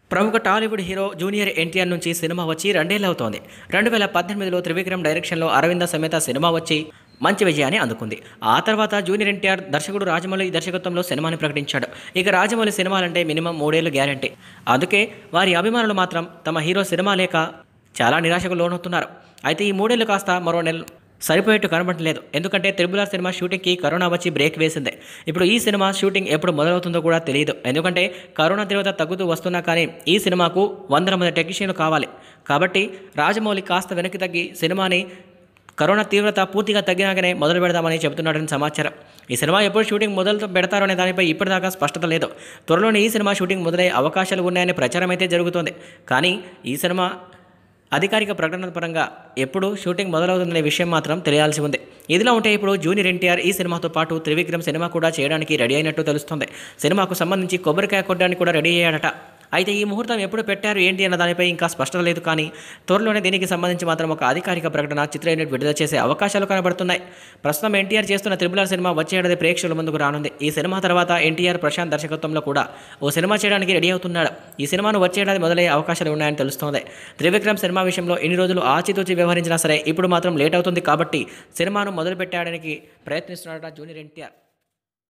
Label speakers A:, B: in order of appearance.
A: ప్రముఖ Tollywood hero junior NTR నుంచి cinema వచ్చి రెండేళ్ళు అవుతోంది రెండు వేల పద్దెనిమిదిలో త్రివిక్రమ్ డైరెక్షన్లో అరవింద సమేత సినిమా వచ్చి మంచి విజయాన్ని అందుకుంది ఆ తర్వాత జూనియర్ ఎన్టీఆర్ దర్శకుడు రాజమౌళి దర్శకత్వంలో సినిమాని ప్రకటించాడు ఇక రాజమౌళి సినిమాలంటే మినిమం మూడేళ్లు గ్యారంటీ అందుకే వారి అభిమానులు మాత్రం తమ హీరో సినిమా లేక చాలా నిరాశకు లోనవుతున్నారు అయితే ఈ మూడేళ్లు కాస్త మరో నెల సరిపోయేట్టు కనబడలేదు ఎందుకంటే త్రిబుల్ ఆర్ సినిమా షూటింగ్కి కరోనా వచ్చి బ్రేక్ వేసింది ఇప్పుడు ఈ సినిమా షూటింగ్ ఎప్పుడు మొదలవుతుందో కూడా తెలియదు ఎందుకంటే కరోనా తీవ్రత తగ్గుతూ వస్తున్నా కానీ ఈ సినిమాకు వందల మంది టెక్నీషియన్లు కావాలి కాబట్టి రాజమౌళి కాస్త వెనక్కి తగ్గి సినిమాని కరోనా తీవ్రత పూర్తిగా తగ్గినాకనే మొదలు పెడదామని చెబుతున్నాడని సమాచారం ఈ సినిమా ఎప్పుడు షూటింగ్ మొదలు పెడతారో అనే దానిపై ఇప్పటిదాకా స్పష్టత లేదు త్వరలోనే ఈ సినిమా షూటింగ్ మొదలయ్యే అవకాశాలు ఉన్నాయనే ప్రచారం అయితే జరుగుతోంది కానీ ఈ సినిమా అధికారిక ప్రకటన పరంగా ఎప్పుడు షూటింగ్ మొదలవుతుందనే విషయం మాత్రం తెలియాల్సి ఉంది ఇదిలా ఉంటే ఇప్పుడు జూనియర్ ఎన్టీఆర్ ఈ సినిమాతో పాటు త్రివిక్రమ్ సినిమా కూడా చేయడానికి రెడీ అయినట్టు తెలుస్తుంది సినిమాకు సంబంధించి కొబ్బరికాయ కొట్టడానికి కూడా రెడీ అయ్యాడట అయితే ఈ ముహూర్తం ఎప్పుడు పెట్టారు ఏంటి అన్న దానిపై ఇంకా స్పష్టత లేదు కానీ త్వరలోనే దీనికి సంబంధించి మాత్రం ఒక అధికారిక ప్రకటన చిత్ర యూనిట్ విడుదల చేసే అవకాశాలు కనబడుతున్నాయి ప్రస్తుతం ఎన్టీఆర్ చేస్తున్న త్రిబుల్ ఆర్ సినిమా వచ్చే ఏడాది ప్రేక్షకుల ముందుకు రానుంది ఈ సినిమా తర్వాత ఎన్టీఆర్ ప్రశాంత్ దర్శకత్వంలో కూడా ఓ సినిమా చేయడానికి రెడీ అవుతున్నాడు ఈ సినిమాను వచ్చే ఏడాది మొదలయ్యే అవకాశాలు ఉన్నాయని తెలుస్తోంది త్రివిక్రమ్ సినిమా విషయంలో ఎన్ని రోజులు ఆచితూచి వ్యవహరించినా సరే ఇప్పుడు మాత్రం లేట్ అవుతుంది కాబట్టి సినిమాను మొదలు పెట్టడానికి ప్రయత్నిస్తున్నాడట జూనియర్ ఎన్టీఆర్